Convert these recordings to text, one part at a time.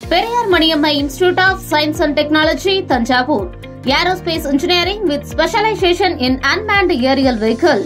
Periyar Maniammai institute of science and technology Thanjavur aerospace engineering with specialization in unmanned aerial vehicle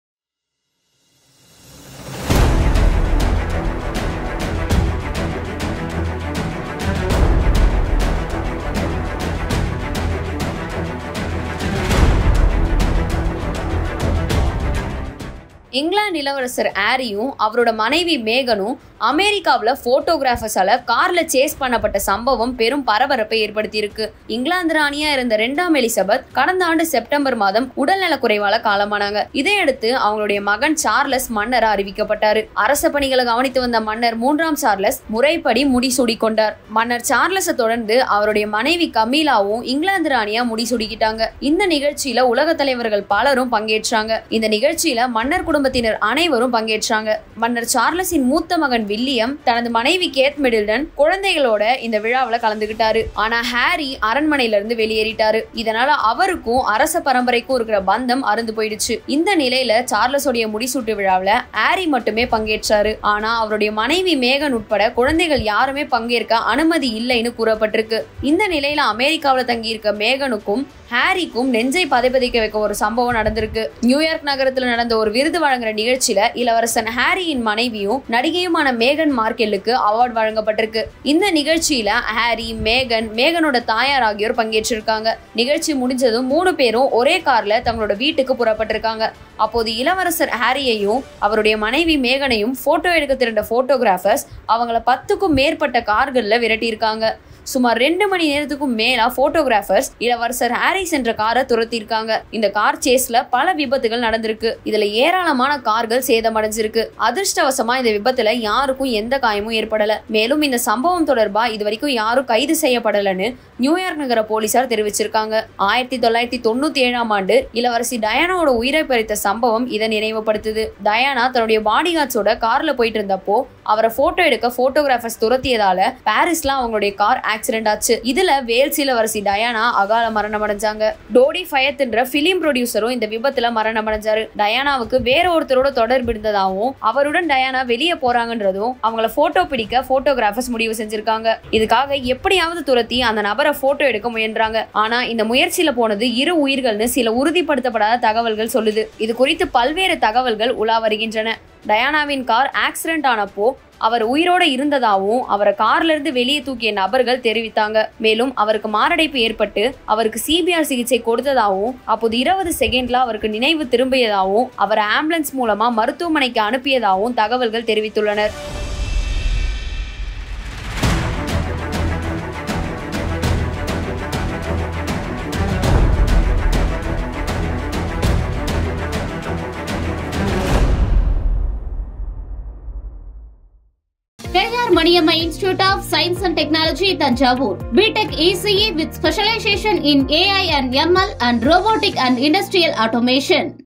இங்கிலாந்து இளவரசர் ஆரியும் அவரோட மனைவி மேகனும் அமெரிக்காவில் போட்டோகிராஃபர்ஸால கார்ல சேஸ் பண்ணப்பட்ட சம்பவம் பெரும் பரபரப்பை ஏற்படுத்தியிருக்கு இங்கிலாந்து ராணியா இருந்த ரெண்டாம் எலிசபெத் கடந்த ஆண்டு செப்டம்பர் மாதம் உடல்நலக் குறைவால காலமானாங்க இதையடுத்து அவங்களுடைய மகன் சார்லஸ் மன்னரா அறிவிக்கப்பட்டாரு அரச பணிகளை கவனித்து வந்த மன்னர் மூன்றாம் சார்லஸ் முறைப்படி முடிசூடி கொண்டார் மன்னர் சார்லஸை தொடர்ந்து அவருடைய மனைவி கமீலாவும் இங்கிலாந்து ராணியா முடிசூடிக்கிட்டாங்க இந்த நிகழ்ச்சியில உலக தலைவர்கள் பலரும் பங்கேற்றாங்க இந்த நிகழ்ச்சியில மன்னர் குடும்பத்தினர் அனைவரும் பங்கேற்றாங்க மன்னர் சார்லஸின் மூத்த மகன் வில்லியம் தனது மனைவி கேத் மிடில்டன் குழந்தைகளோட இந்த விழாவுல கலந்துகிட்டாரு ஆனா ஹாரி அரண்மனையில இருந்து வெளியேறிட்டாரு இதனால அவருக்கும் அரச பரம்பரைக்கும் இருக்கிற பந்தம் அருந்து போயிடுச்சு இந்த நிலையில சார்லஸோடைய முடிசூட்டு விழாவுல ஹாரி மட்டுமே பங்கேற்றாரு ஆனா அவருடைய மனைவி மேகன் உட்பட குழந்தைகள் யாருமே பங்கேற்க அனுமதி இல்லைன்னு கூறப்பட்டிருக்கு இந்த நிலையில அமெரிக்காவுல தங்கியிருக்க மேகனுக்கும் ஹாரிக்கும் நெஞ்சை பதைபதைக்க வைக்க ஒரு சம்பவம் நடந்திருக்கு நியூயார்க் நகரத்துல நடந்த ஒரு விருது வழங்குற நிகழ்ச்சியில இளவரசன் ஹாரியின் மனைவியும் நடிகையுமான மேகன் மார்க்கெல்லுக்கு அவார்டு வழங்கப்பட்டிருக்கு இந்த நிகழ்ச்சியில ஹாரி மேகன் மேகனோட தாயார் ஆகியோர் பங்கேற்றிருக்காங்க நிகழ்ச்சி முடிஞ்சதும் மூணு பேரும் ஒரே கார்ல தங்களோட வீட்டுக்கு புறப்பட்டிருக்காங்க அப்போது இளவரசர் ஹாரியையும் அவருடைய மனைவி மேகனையும் போட்டோ எடுக்க திரண்ட போட்டோகிராஃபர்ஸ் அவங்கள பத்துக்கும் மேற்பட்ட கார்கள்ல விரட்டியிருக்காங்க சுமார் ரெண்டு மணி நேரத்துக்கும் மேலா போட்டோகிராஃபர்ஸ் இளவரசர் ஹாரிஸ் என்ற காரை துரத்திருக்காங்க இந்த கார் சேஸ்ல பல விபத்துகள் நடந்திருக்கு இதுல ஏராளமான கார்கள் சேதமடைஞ்சிருக்கு அதிர்ஷ்டவசமா இந்த விபத்துல யாருக்கும் எந்த காயமும் ஏற்படல மேலும் இந்த சம்பவம் தொடர்பா இது வரைக்கும் யாரும் கைது செய்யப்படலன்னு நியூயார்க் நகர போலீசார் தெரிவிச்சிருக்காங்க ஆயிரத்தி தொள்ளாயிரத்தி தொண்ணூத்தி ஏழாம் ஆண்டு இளவரசி டயானாவோட உயிரை பறித்த சம்பவம் இதை நினைவுபடுத்துது டயானா தன்னுடைய பாடி கார்ட்ஸோட கார்ல போயிட்டு இருந்தப்போ அவரை போட்டோ எடுக்க போட்டோகிராஃபர்ஸ் துரத்தியதால பாரிஸ்ல அவங்களுடைய கார் ஆக்சிடென்ட் ஆச்சு இதுல வேல்ஸ் இளவரசி டயானா அகால மரணம் அடைஞ்சாங்க டோடி ஃபயத்ன்ற பிலிம் ப்ரொடியூசரும் இந்த விபத்துல மரணம் அடைஞ்சாரு டயானாவுக்கு வேற ஒருத்தரோட தொடர்பு இருந்ததாகவும் அவருடன் டயானா வெளியே போறாங்கன்றதும் அவங்கள போட்டோ பிடிக்க போட்டோகிராஃபர்ஸ் முடிவு செஞ்சிருக்காங்க இதுக்காக எப்படியாவது துரத்தி அந்த நபரை போட்டோ எடுக்க முயன்றாங்க ஆனா இந்த முயற்சியில போனது இரு உயிர்கள்னு சில உறுதிப்படுத்தப்படாத தகவல்கள் சொல்லுது இது குறித்து பல்வேறு தகவல்கள் உலா வருகின்றன டயானாவின் கார் ஆக்சிடென்ட் ஆனப்போ அவர் உயிரோட இருந்ததாகவும் அவரை கார்ல இருந்து வெளியே தூக்கிய நபர்கள் தெரிவித்தாங்க மேலும் அவருக்கு மாரடைப்பு ஏற்பட்டு அவருக்கு சிபிஆர் சிகிச்சை கொடுத்ததாகவும் அப்போது இருபது செகண்ட்ல அவருக்கு நினைவு திரும்பியதாகவும் அவரை ஆம்புலன்ஸ் மூலமா மருத்துவமனைக்கு அனுப்பியதாகவும் தகவல்கள் தெரிவித்துள்ளனர் Periyar Maniammai institute of science and technology Thanjavur BTech ECE with specialization in AI and ML and robotic and industrial automation